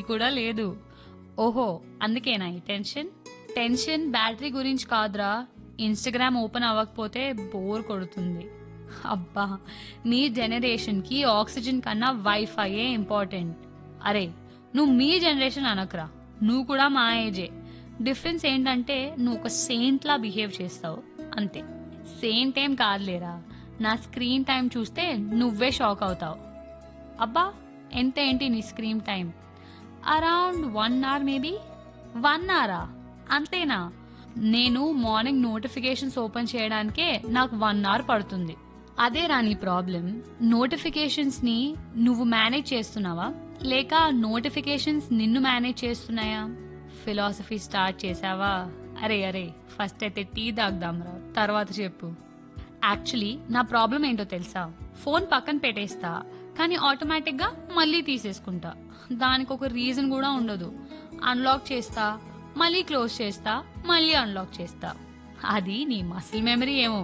కూడా లేదు ఓహో అందుకేనా ఈ టెన్షన్ టెన్షన్ బ్యాటరీ గురించి కాదురా ఇన్స్టాగ్రామ్ ఓపెన్ అవ్వకపోతే బోర్ కొడుతుంది అబ్బా మీ జనరేషన్కి ఆక్సిజన్ కన్నా వైఫైయే ఇంపార్టెంట్ అరే నువ్వు మీ జనరేషన్ అనకురా నువ్వు కూడా మా ఏజే డిఫరెన్స్ ఏంటంటే నువ్వు ఒక సెయింట్లా బిహేవ్ చేస్తావు అంతే సెయింట్ ఏం కాదులేరా నా స్క్రీన్ టైం చూస్తే నువ్వే షాక్ అవుతావు అబ్బా ఎంత ఏంటి నీ screen time around one hour maybe one అవరా అంతేనా నేను మార్నింగ్ నోటిఫికేషన్స్ ఓపెన్ చేయడానికే నాకు వన్ అవర్ పడుతుంది అదే రా నీ ప్రాబ్లం నోటిఫికేషన్స్ ని నువ్వు మేనేజ్ చేస్తున్నావా లేక నోటిఫికేషన్స్ నిన్ను మేనేజ్ చేస్తున్నాయా ఫిలాసఫీ స్టార్ట్ చేసావా అరే అరే ఫస్ట్ అయితే టీ తాగుదాంరా తర్వాత చెప్పు యాక్చువల్లీ నా ప్రాబ్లం ఏంటో తెలుసా ఫోన్ పక్కన పెట్టేస్తా కానీ ఆటోమేటిక్గా మళ్ళీ తీసేసుకుంటా దానికి ఒక రీజన్ కూడా ఉండదు అన్లాక్ చేస్తా మళ్ళీ క్లోజ్ చేస్తా మళ్ళీ అన్లాక్ చేస్తా అది నీ మసిల్ మెమరీ ఏమో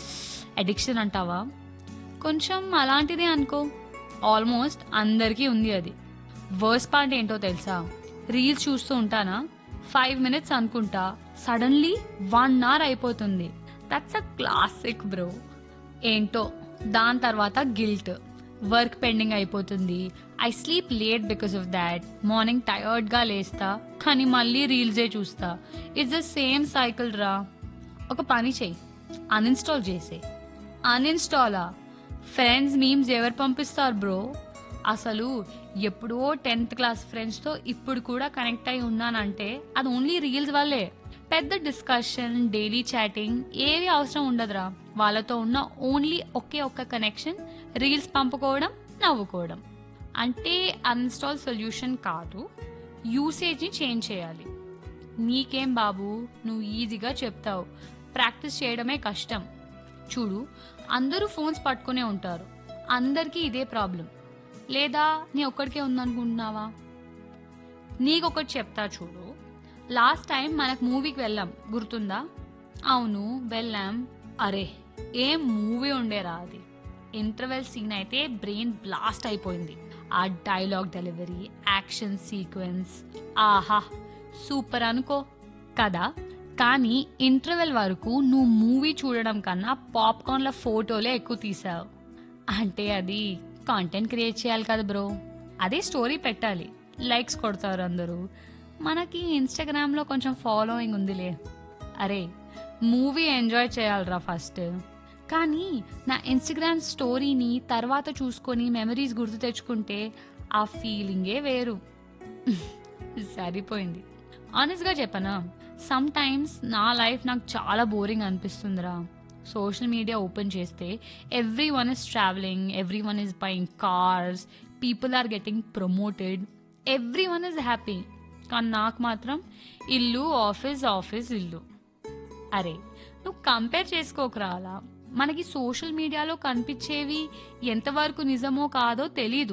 అడిక్షన్ అంటావా కొంచెం అలాంటిదే అనుకో ఆల్మోస్ట్ అందరికీ ఉంది అది వర్స్ పార్ట్ ఏంటో తెలుసా రీల్స్ చూస్తూ ఉంటానా ఫైవ్ మినిట్స్ అనుకుంటా సడన్లీ వన్ అవర్ అయిపోతుంది దట్స్ అ క్లాసిక్ బ్రో ఏంటో దాని తర్వాత గిల్ట్ వర్క్ పెండింగ్ అయిపోతుంది I sleep late because of that morning టయర్డ్గా లేస్తా కానీ మళ్ళీ రీల్సే చూస్తా ఇట్స్ ద సేమ్ సైకిల్ రా ఒక పని చెయ్యి అన్ఇన్స్టాల్ చేసే అన్ఇన్స్టాలా ఫ్రెండ్స్ మీమ్స్ ఎవరు పంపిస్తారు బ్రో అసలు ఎప్పుడో టెన్త్ క్లాస్ ఫ్రెండ్స్తో ఇప్పుడు కూడా కనెక్ట్ అయి ఉన్నానంటే అది ఓన్లీ రీల్స్ వల్లే పెద్ద డిస్కషన్ డైలీ చాటింగ్ ఏవి అవసరం ఉండదురా వాళ్ళతో ఉన్న ఓన్లీ ఒకే ఒక్క కనెక్షన్ రీల్స్ పంపుకోవడం నవ్వుకోవడం అంటే అన్ఇన్స్టాల్ సొల్యూషన్ కాదు యూసేజ్ని చేంజ్ చేయాలి నీకేం బాబు నువ్వు ఈజీగా చెప్తావు ప్రాక్టీస్ చేయడమే కష్టం చూడు అందరూ ఫోన్స్ పట్టుకునే ఉంటారు అందరికీ ఇదే ప్రాబ్లం లేదా నీ ఒక్కడికే ఉందనుకుంటున్నావా నీకొకటి చెప్తా చూడు లాస్ట్ టైం మనకు మూవీకి వెళ్ళాం గుర్తుందా అవును వెళ్ళాం అరే ఏం మూవీ ఉండేరా అది ఇంటర్వెల్ సీన్ అయితే బ్రెయిన్ బ్లాస్ట్ అయిపోయింది ఆ డైలాగ్ డెలివరీ యాక్షన్ సీక్వెన్స్ ఆహా సూపర్ అనుకో కదా కానీ ఇంటర్వెల్ వరకు నువ్వు మూవీ చూడడం కన్నా పాప్కార్న్ల ఫోటోలే ఎక్కువ తీసావు అంటే అది కాంటెంట్ క్రియేట్ చేయాలి కదా బ్రో అదే స్టోరీ పెట్టాలి లైక్స్ కొడతారు అందరూ మనకి ఇన్స్టాగ్రామ్లో కొంచెం ఫాలోయింగ్ ఉందిలే అరే మూవీ ఎంజాయ్ చేయాలరా ఫస్ట్ కానీ నా ఇన్స్టాగ్రామ్ స్టోరీని తర్వాత చూసుకొని మెమరీస్ గుర్తు తెచ్చుకుంటే ఆ ఫీలింగే వేరు సరిపోయింది ఆనెస్ట్గా చెప్పనా సమ్ టైమ్స్ నా లైఫ్ నాకు చాలా బోరింగ్ అనిపిస్తుందిరా సోషల్ మీడియా ఓపెన్ చేస్తే everyone is travelling everyone is buying cars people are getting promoted everyone is happy కానీ నాకు మాత్రం ఇల్లు ఆఫీస్ ఆఫీస్ ఇల్లు అరే నువ్వు కంపేర్ చేసుకోకరా అలా మనకి సోషల్ మీడియాలో కనిపించేవి ఎంతవరకు నిజమో కాదో తెలీదు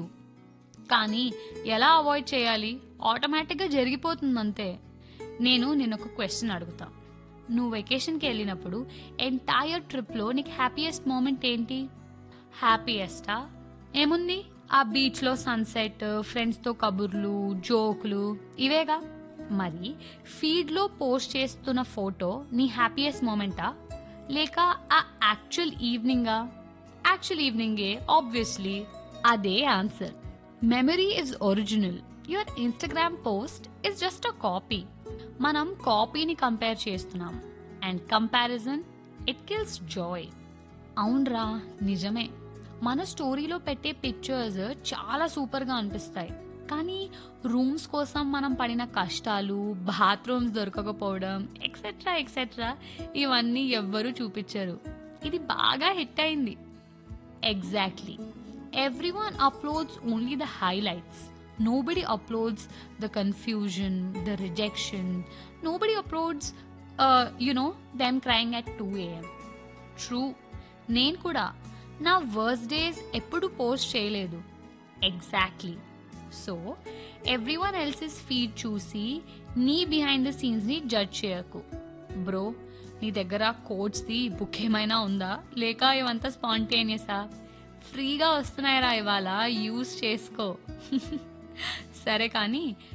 కానీ ఎలా అవాయిడ్ చేయాలి ఆటోమేటిక్గా జరిగిపోతుంది అంతే నేను నేను ఒక క్వశ్చన్ అడుగుతా నువ్వు వెకేషన్కి వెళ్ళినప్పుడు ఎంటైర్ ట్రిప్లో నీకు హ్యాపీయెస్ట్ మూమెంట్ ఏంటి హ్యాపీయెస్టా ఏముంది ఆ బీచ్లో సన్సెట్ ఫ్రెండ్స్తో కబుర్లు జోకులు ఇవేగా మరి ఫీడ్లో పోస్ట్ చేస్తున్న ఫోటో నీ హ్యాపీయెస్ట్ మూమెంటా లేక ఆ యాక్చువల్ ఈవినింగా యాక్చువల్ ఈవినింగే ఆబ్వియస్లీ అదే answer memory is original your Instagram post is just a copy మనం కాపీని కంపేర్ చేస్తున్నాం and comparison it kills joy అవునరా నిజమే మన స్టోరీలో పెట్టే పిక్చర్స్ చాలా సూపర్గా అనిపిస్తాయి కానీ రూమ్స్ కోసం మనం పడిన కష్టాలు బాత్రూమ్స్ దొరకకపోవడం ఎక్సెట్రా ఎక్సెట్రా ఇవన్నీ ఎవ్వరూ చూపించరు ఇది బాగా హిట్ అయింది exactly everyone uploads only the highlights nobody uploads the confusion the rejection nobody uploads you know them crying at two AM true నేను కూడా నా వర్స్ డేస్ ఎప్పుడు పోస్ట్ చేయలేదు exactly so everyone else's feed చూసి నీ behind the సీన్స్ని judge చేయకు bro నీ దగ్గర కోడ్స్ది బుక్ ఏమైనా ఉందా లేక ఇవంతా స్పాంటేనియసా ఫ్రీగా వస్తున్నాయిరా ఇవాళ యూస్ చేసుకో సరే కానీ